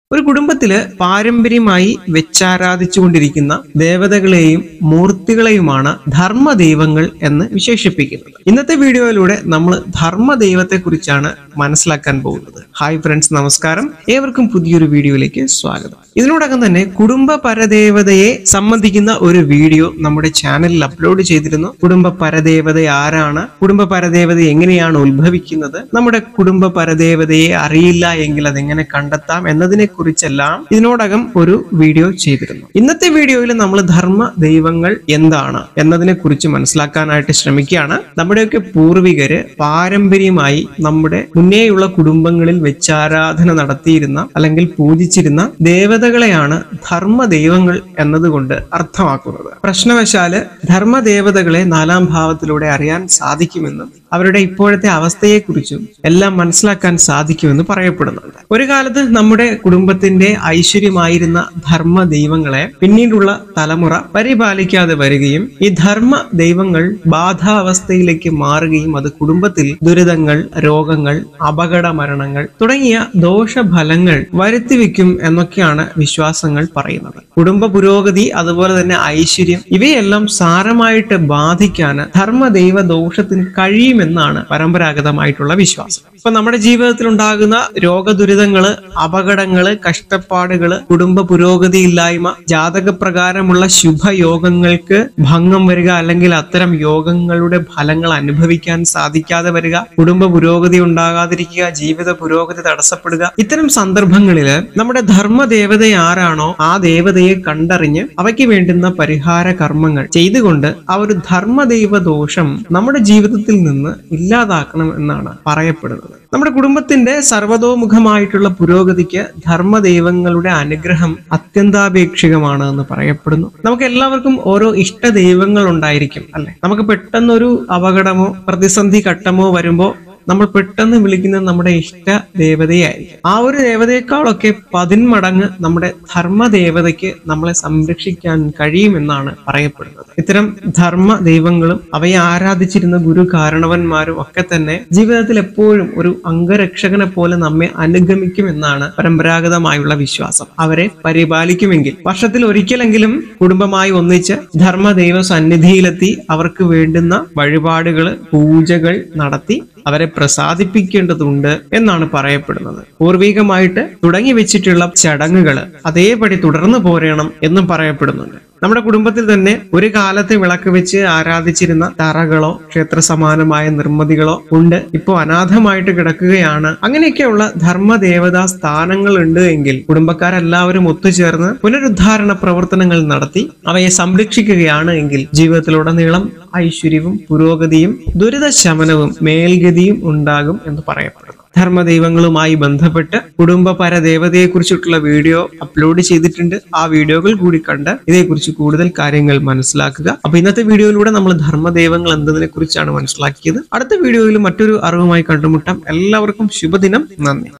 ഒരു കുടുംബത്തില് പാരമ്പര്യമായി വെച്ചാരാധിച്ചുകൊണ്ടിരിക്കുന്ന ദേവതകളെയും മൂർത്തികളെയുമാണ് ധർമ്മ ദൈവങ്ങൾ എന്ന് വിശേഷിപ്പിക്കുന്നത് ഇന്നത്തെ വീഡിയോയിലൂടെ നമ്മൾ ധർമ്മ ദൈവത്തെ കുറിച്ചാണ് മനസ്സിലാക്കാൻ പോകുന്നത് ഹായ് ഫ്രണ്ട്സ് നമസ്കാരം ഏവർക്കും പുതിയൊരു വീഡിയോയിലേക്ക് സ്വാഗതം ഇതിനോടകം തന്നെ കുടുംബ പരദേവതയെ സംബന്ധിക്കുന്ന ഒരു വീഡിയോ നമ്മുടെ ചാനലിൽ അപ്ലോഡ് ചെയ്തിരുന്നു കുടുംബ പരദേവത ആരാണ് കുടുംബ പരദേവത എങ്ങനെയാണ് ഉത്ഭവിക്കുന്നത് നമ്മുടെ കുടുംബ പരദേവതയെ അറിയില്ല എങ്കിൽ അതെങ്ങനെ കണ്ടെത്താം എന്നതിനെ കുറിച്ചെല്ലാം ഇതിനോടകം ഒരു വീഡിയോ ചെയ്തിരുന്നു ഇന്നത്തെ വീഡിയോയിൽ നമ്മൾ ധർമ്മ ദൈവങ്ങൾ എന്താണ് എന്നതിനെ കുറിച്ച് മനസ്സിലാക്കാനായിട്ട് ശ്രമിക്കുകയാണ് നമ്മുടെയൊക്കെ പൂർവികര് പാരമ്പര്യമായി നമ്മുടെ മുന്നേയുള്ള കുടുംബങ്ങളിൽ വെച്ചാരാധന നടത്തിയിരുന്ന അല്ലെങ്കിൽ പൂജിച്ചിരുന്ന ദേവതകളെയാണ് ധർമ്മ ദൈവങ്ങൾ എന്നതുകൊണ്ട് അർത്ഥമാക്കുന്നത് പ്രശ്നവശാല് ധർമ്മ ദേവതകളെ നാലാം ഭാവത്തിലൂടെ അറിയാൻ സാധിക്കുമെന്നും അവരുടെ ഇപ്പോഴത്തെ അവസ്ഥയെക്കുറിച്ചും എല്ലാം മനസ്സിലാക്കാൻ സാധിക്കുമെന്ന് പറയപ്പെടുന്നുണ്ട് ഒരു കാലത്ത് നമ്മുടെ കുടുംബത്തിന്റെ ഐശ്വര്യമായിരുന്ന ധർമ്മ ദൈവങ്ങളെ പിന്നീടുള്ള തലമുറ പരിപാലിക്കാതെ വരികയും ഈ ധർമ്മ ദൈവങ്ങൾ ബാധാവസ്ഥയിലേക്ക് മാറുകയും അത് കുടുംബത്തിൽ ദുരിതങ്ങൾ രോഗങ്ങൾ അപകട മരണങ്ങൾ തുടങ്ങിയ ദോഷഫലങ്ങൾ വരുത്തിവെക്കും എന്നൊക്കെയാണ് വിശ്വാസങ്ങൾ പറയുന്നത് കുടുംബ പുരോഗതി അതുപോലെ തന്നെ ഐശ്വര്യം ഇവയെല്ലാം സാരമായിട്ട് ബാധിക്കാൻ ധർമ്മദൈവ ദോഷത്തിന് കഴിയുമെന്നാണ് പരമ്പരാഗതമായിട്ടുള്ള വിശ്വാസം ഇപ്പൊ നമ്മുടെ ജീവിതത്തിൽ ഉണ്ടാകുന്ന രോഗദുരിതങ്ങള് അപകടങ്ങള് കഷ്ടപ്പാടുകള് കുടുംബ പുരോഗതി ഇല്ലായ്മ ജാതകപ്രകാരമുള്ള ശുഭയോഗങ്ങൾക്ക് ഭംഗം വരിക അല്ലെങ്കിൽ അത്തരം യോഗങ്ങളുടെ ഫലങ്ങൾ അനുഭവിക്കാൻ സാധിക്കാതെ വരിക കുടുംബ പുരോഗതി ഉണ്ടാകാതിരിക്കുക ജീവിത പുരോഗതി തടസ്സപ്പെടുക ഇത്തരം സന്ദർഭങ്ങളിൽ നമ്മുടെ ധർമ്മ ദേവത ആരാണോ ആ ദേവതയെ കണ്ടറിഞ്ഞ് അവയ്ക്ക് വേണ്ടുന്ന പരിഹാര കർമ്മങ്ങൾ ചെയ്തുകൊണ്ട് ആ ഒരു ധർമ്മദൈവ ദോഷം നമ്മുടെ ജീവിതത്തിൽ നിന്ന് ഇല്ലാതാക്കണം എന്നാണ് പറയപ്പെടുന്നത് നമ്മുടെ കുടുംബത്തിന്റെ സർവതോമുഖമായിട്ടുള്ള പുരോഗതിക്ക് ധർമ്മദൈവങ്ങളുടെ അനുഗ്രഹം അത്യന്താപേക്ഷികമാണ് എന്ന് പറയപ്പെടുന്നു നമുക്ക് എല്ലാവർക്കും ഓരോ ഇഷ്ട ദൈവങ്ങൾ ഉണ്ടായിരിക്കും അല്ലെ നമുക്ക് പെട്ടെന്നൊരു അപകടമോ പ്രതിസന്ധി ഘട്ടമോ വരുമ്പോ നമ്മൾ പെട്ടെന്ന് വിളിക്കുന്നത് നമ്മുടെ ഇഷ്ട ദേവതയായിരിക്കും ആ ഒരു ദേവതയെക്കാളൊക്കെ പതിന്മടങ്ങ് നമ്മുടെ ധർമ്മ ദേവതയ്ക്ക് നമ്മളെ സംരക്ഷിക്കാൻ കഴിയുമെന്നാണ് പറയപ്പെടുന്നത് ഇത്തരം ധർമ്മ ദൈവങ്ങളും അവയെ ആരാധിച്ചിരുന്ന ഗുരു കാരണവന്മാരും ഒക്കെ തന്നെ ജീവിതത്തിൽ എപ്പോഴും ഒരു അംഗരക്ഷകനെ പോലെ നമ്മെ അനുഗമിക്കുമെന്നാണ് പരമ്പരാഗതമായുള്ള വിശ്വാസം അവരെ പരിപാലിക്കുമെങ്കിൽ വർഷത്തിൽ ഒരിക്കലെങ്കിലും കുടുംബമായി ഒന്നിച്ച് ധർമ്മ ദൈവ സന്നിധിയിലെത്തി അവർക്ക് വേണ്ടുന്ന വഴിപാടുകൾ പൂജകൾ നടത്തി അവരെ പ്രസാദിപ്പിക്കേണ്ടതുണ്ട് എന്നാണ് പറയപ്പെടുന്നത് പൂർവികമായിട്ട് തുടങ്ങി വെച്ചിട്ടുള്ള ചടങ്ങുകൾ അതേപടി തുടർന്നു പോരണം എന്നും പറയപ്പെടുന്നുണ്ട് നമ്മുടെ കുടുംബത്തിൽ തന്നെ ഒരു കാലത്ത് വിളക്ക് വെച്ച് ആരാധിച്ചിരുന്ന തറകളോ ക്ഷേത്ര സമാനമായ നിർമ്മിതികളോ ഉണ്ട് ഇപ്പോൾ അനാഥമായിട്ട് കിടക്കുകയാണ് അങ്ങനെയൊക്കെയുള്ള ധർമ്മ ദേവതാ സ്ഥാനങ്ങൾ ഉണ്ട് എങ്കിൽ കുടുംബക്കാരെല്ലാവരും ഒത്തുചേർന്ന് പുനരുദ്ധാരണ പ്രവർത്തനങ്ങൾ നടത്തി അവയെ സംരക്ഷിക്കുകയാണ് എങ്കിൽ ജീവിതത്തിലുടനീളം ഐശ്വര്യവും പുരോഗതിയും ദുരിതശമനവും മേൽഗതിയും ഉണ്ടാകും എന്ന് പറയപ്പെടുന്നു ധർമ്മദൈവങ്ങളുമായി ബന്ധപ്പെട്ട് കുടുംബ പരദേവതയെ കുറിച്ചിട്ടുള്ള വീഡിയോ അപ്ലോഡ് ചെയ്തിട്ടുണ്ട് ആ വീഡിയോകൾ കൂടി കണ്ട് ഇതേക്കുറിച്ച് കൂടുതൽ കാര്യങ്ങൾ മനസ്സിലാക്കുക അപ്പൊ ഇന്നത്തെ വീഡിയോയിലൂടെ നമ്മൾ ധർമ്മദൈവങ്ങൾ എന്നതിനെ കുറിച്ചാണ് മനസ്സിലാക്കിയത് അടുത്ത വീഡിയോയിൽ മറ്റൊരു അറിവുമായി കണ്ടുമുട്ടാം എല്ലാവർക്കും ശുഭദിനം നന്ദി